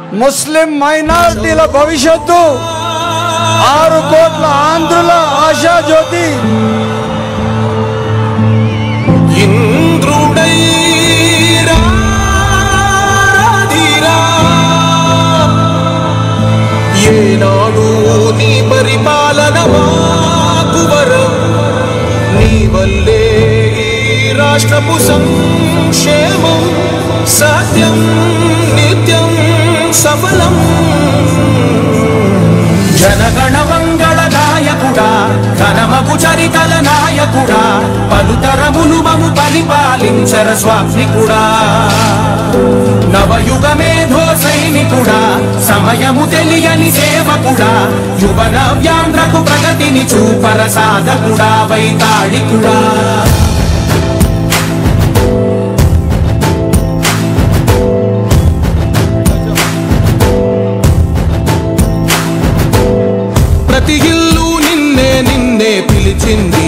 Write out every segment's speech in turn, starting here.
ముస్లిం మైనారిటీల భవిష్యత్తు ఆరు కోట్ల ఆంధ్రుల ఆశా జ్యోతి ఇంద్రుడై రాధిరా. ఏనాడు నీ పరిపాలన మాకు వరం నీ వల్లే ఈ రాష్ట్రపు సంక్షేమం సత్యం నిత్యం సఫలం జనగణ మంగళ నాయకుడా ఘనమగు చరితల నాయకుడా పలుతరములు మము పరిపాలించర స్వామికుడా నవయుగ మేధో సైనికుడా సమయము తెలియని సేవకుడా యువన వ్యాంధ్రకు ప్రగతిని చూపర సాధకుడా వైతాళికుడా ప్రతి ఇల్లు నిన్నే నిన్నే పిలిచింది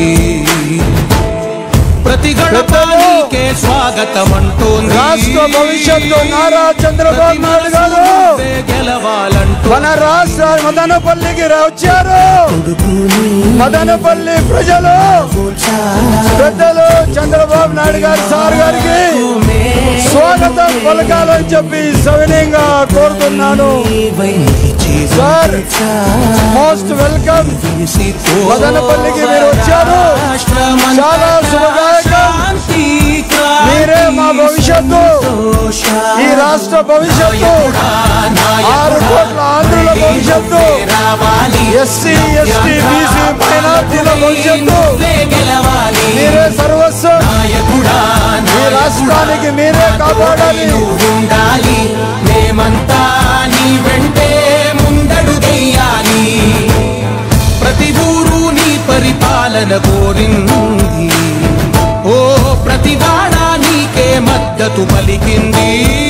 ప్రతి గడప నీకే స్వాగతం అంటోంది రాష్ట్ర భవిష్యత్తు నారా చంద్రబాబు నాయుడు గారు నువ్వే గెలవాలంటూ మన రాష్ట్ర మదనపల్లికి రా- వచ్చారు మదనపల్లి ప్రజలు పెద్దలు చంద్రబాబు నాయుడు గారి సార్ గారికి స్వాగతం పలకాలని చెప్పి సవినయంగా కోరుతున్నాను సార్ మోస్ట్ వెల్కమ్ మదనపల్లికి మీరు వచ్చారు చాలా శుభదాయకం మీరే మా భవిష్యత్తు ఈ రాష్ట్ర భవిష్యత్తు ఆరు కోట్ల ఆంధ్రుల భవిష్యత్తు ఎస్సీ ఎస్టీ బీసీ మైనార్టీల భవిష్యత్తు మీరే సర్వస్వం ఈ రాష్ట్రానికి మీరే కాపాడాలి ఉండాలి మేమంతా నీ వెంటే ముందడుగెయ్యాలి ప్రతి ఊరు నీ పరిపాలన కోరింది ఓ ప్రతి వాడ నీకే మద్దతు పలికింది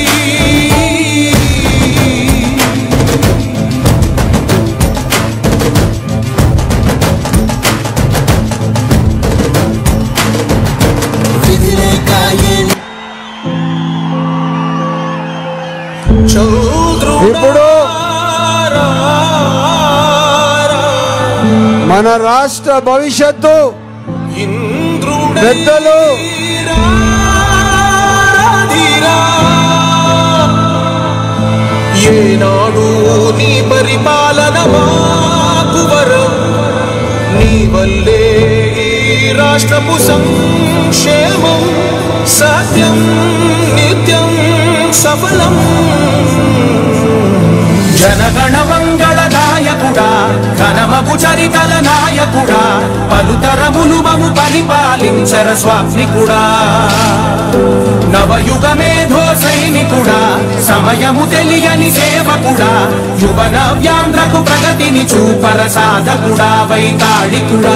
ఇప్పుడు మన రాష్ట్ర భవిష్యత్తు పెద్దలు ఏనాడు నీ పరిపాలన మాకు వరం నీ వల్లే ఈ రాష్ట్రపు సంక్షేమం సత్యం నిత్యం సఫలం జనగణ మంగళ నాయకుడా ఘనమగు చరితల నాయకుడా పలుతరములు మము పరిపాలించర స్వామికుడా నవయుగ మేధో సైనికుడా సమయము తెలియని సేవకుడా యువన వ్యాంధ్రకు ప్రగతిని చూపర సాధకుడా వైతాళికుడా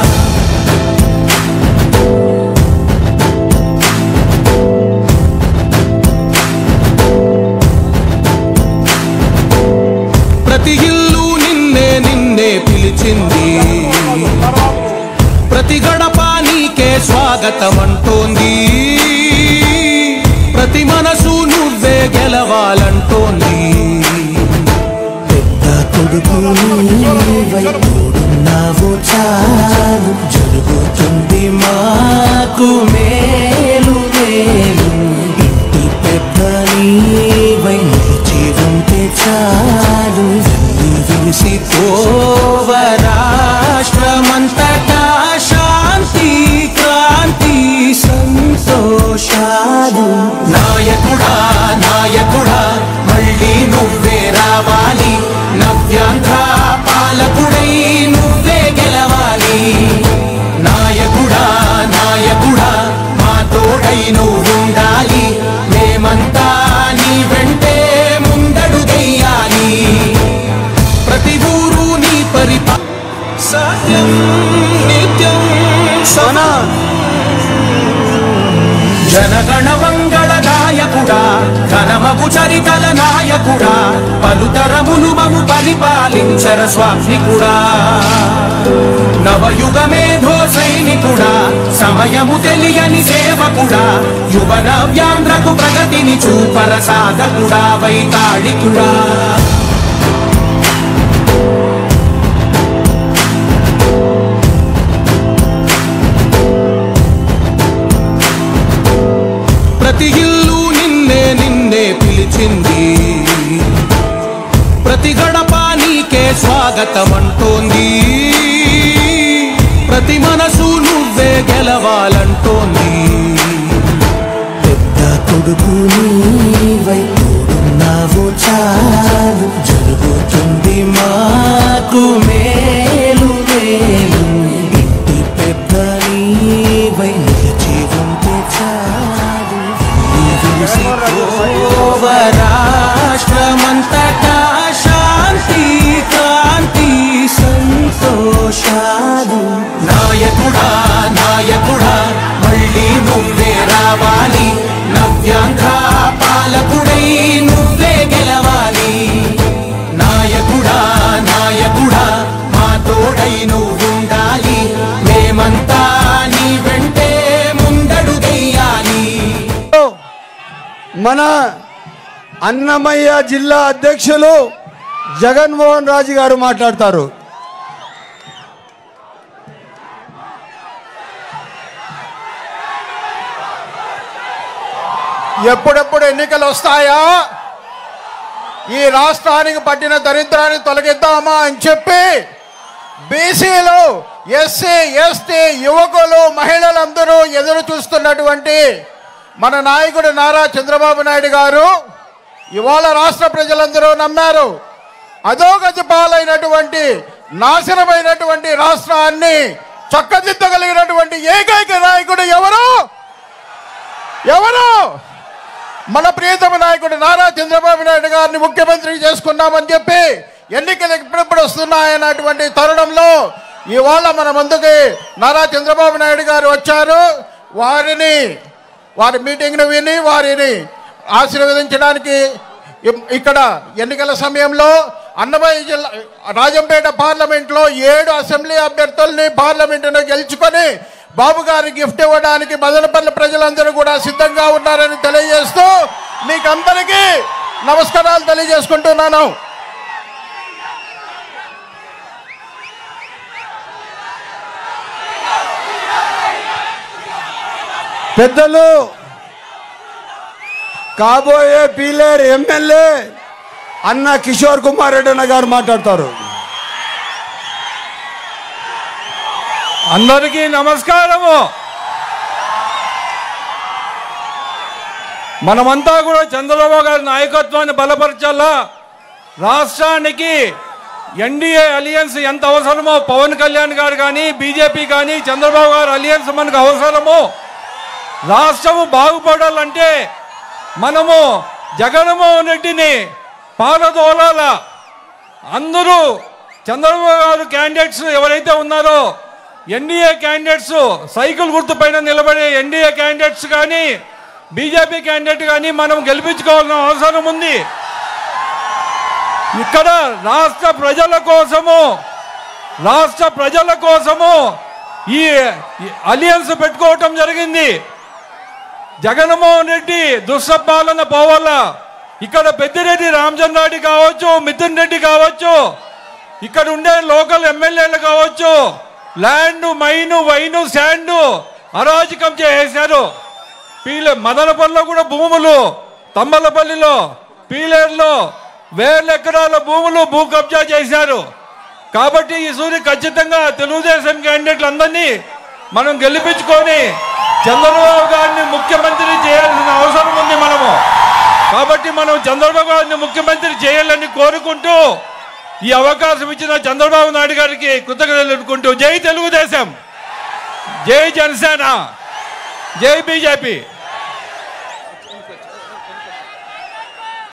ప్రతి ఇల్లు నిన్నే నిన్నే పిలిచింది ప్రతి గడప నీకే స్వాగతం అంటోంది ప్రతి మనసు నువ్వే గెలవాలంటోంది పెద్ద కొడుకు వైపుడున్నావు చాలు జరుగుతుంది మాకు మేలు మేలు ఇంటి పెద్ద నీవై నిలిచి ఉంటే చాలు వెళ్ళి విలిసి ఓవ రాష్ట్రమంతటా శాంతి క్రాంతి సంతోషాలు నాయకుడా నాయకుడా మళ్ళీ నువ్వే రావాలి నవ్యాంధ్ర పాలకుడై నువ్వే గెలవాలి నాయకుడా నాయకుడా మా తోడై నువ్వు ఉండాలి మేమంతా నీ వెంటే ముందడుగెయ్యాలి నాయకుడా పలుతరములు మము పరిపాలించర స్వామికుడా నవయుగమేధో సైనికుడా సమయము తెలియని సేవకుడా యువన వ్యాంధ్రకు ప్రగతిని చూపర సాధకుడా వైతాళికుడా ప్రతి ఇల్లు నిన్నే నిన్నే పిలిచింది ప్రతి గడప నీకే స్వాగతం అంటోంది ప్రతి మనసు నువ్వే గెలవాలంటోంది పెద్ద కొడుకు నీవై తోడున్నావు చాలు జరుగుతుంది మాకు మేలు మేలు ఇంటి పెద్ద నీవై నిలిచి ఉంటే చాలు ఓవ రాష్ట్రమంతటా శాంతి కాంతి సంతోషాలు నాయకుడా నాయకుడా మళ్ళీ నువ్వే రావాలి నవ్యాంధ్ర పాలకుడై నువ్వే గెలవాలి నాయకుడా నాయకుడా మా తోడై నువ్వుండాలి మేమంతా నీ వెంటే ముందడుగెయ్యాలి మన అన్నమయ్య జిల్లా అధ్యక్షులు జగన్మోహన్ రాజు గారు మాట్లాడతారు ఎప్పుడెప్పుడు ఎన్నికలు వస్తాయా ఈ రాష్ట్రానికి పట్టిన దరిద్రాన్ని తొలగిద్దామా అని చెప్పి బీసీలు ఎస్సీ ఎస్టీ యువకులు మహిళలందరూ ఎదురు చూస్తున్నటువంటి మన నాయకుడు నారా చంద్రబాబు నాయుడు గారు ఇవాళ రాష్ట్ర ప్రజలందరూ నమ్మారు అధోగతి పాలైనటువంటి నాశనమైనటువంటి రాష్ట్రాన్ని చక్కదిద్దగలిగినటువంటి ఏకైక నాయకుడు ఎవరు ఎవరు మన ప్రియతమ నాయకుడు నారా చంద్రబాబు నాయుడు గారిని ముఖ్యమంత్రి చేసుకున్నామని చెప్పి ఎన్నికలు ఎప్పుడెప్పుడు వస్తున్నాయన్నటువంటి తరుణంలో ఇవాళ మన ముందుకి నారా చంద్రబాబు నాయుడు గారు వచ్చారు వారిని వారి మీటింగ్ను విని వారిని ఆశీర్వదించడానికి ఇ- ఇక్కడ ఎన్నికల సమయంలో అన్నమయ్య జిల్లా రాజంపేట పార్లమెంట్లో ఏడు అసెంబ్లీ అభ్యర్థుల్ని పార్లమెంటును గెలుచుకొని బాబు గారి గిఫ్ట్ ఇవ్వడానికి మదనపల్లి ప్రజలందరూ కూడా సిద్ధంగా ఉన్నారని తెలియజేస్తూ మీకు అందరికీ నమస్కారాలు తెలియజేసుకుంటున్నాను పెద్దలు కాబోయే పీలేరు ఎమ్మెల్యే అన్న కిషోర్ కుమార్ రెడ్డి అన్న గారు మాట్లాడతారు అందరికీ నమస్కారము మనమంతా కూడా చంద్రబాబు గారి నాయకత్వాన్ని బలపరచాలా రాష్ట్రానికి ఎన్డీఏ అలియన్స్ ఎంత అవసరమో పవన్ కళ్యాణ్ గారు కానీ బీజేపీ కానీ చంద్రబాబు గారు అలియన్స్ మనకు అవసరమో రాష్ట్రము బాగుపడాలంటే మనము జగన్మోహన్ రెడ్డిని పాలదోలాల అందరూ చంద్రబాబు గారు క్యాండిడేట్స్ ఎవరైతే ఉన్నారో ఎన్డీఏ క్యాండిడేట్స్ సైకిల్ గుర్తు పైన నిలబడే ఎన్డీఏ క్యాండిడేట్స్ కానీ బీజేపీ క్యాండిడేట్ కానీ మనం గెలిపించుకోవాల్సిన అవసరం ఉంది ఇక్కడ రాష్ట్ర ప్రజల కోసము రాష్ట్ర ప్రజల కోసము ఈ ఈ అలియన్స్ పెట్టుకోవటం జరిగింది జగన్మోహన్ రెడ్డి దుస్సపాలన పోవాలా ఇక్కడ పెద్దిరెడ్డి రామచంద్ర రెడ్డి కావచ్చు మిథున్ రెడ్డి కావచ్చు ఇక్కడ ఉండే లోకల్ ఎమ్మెల్యేలు కావచ్చు ల్యాండ్ మైను వైను శాండ్ అరాజకం చేసేశారు పీలే మదనపల్లిలో కూడా భూములు తమ్మలపల్లిలో పీలేరులో వేల ఎకరాల భూములు భూ కబ్జా చేశారు కాబట్టి ఈ సూర్య ఖచ్చితంగా తెలుగుదేశం క్యాండిడేట్లు అందరినీ మనం గెలిపించుకొని చంద్రబాబు గారిని ముఖ్యమంత్రి చేయాల్సిన అవసరం ఉంది మనము కాబట్టి మనం చంద్రబాబు గారిని ముఖ్యమంత్రి చేయాలని కోరుకుంటూ ఈ అవకాశం ఇచ్చిన చంద్రబాబు నాయుడు గారికి కృతజ్ఞతలు తెలుపుకుంటూ జై తెలుగుదేశం జై జనసేన జై బీజేపీ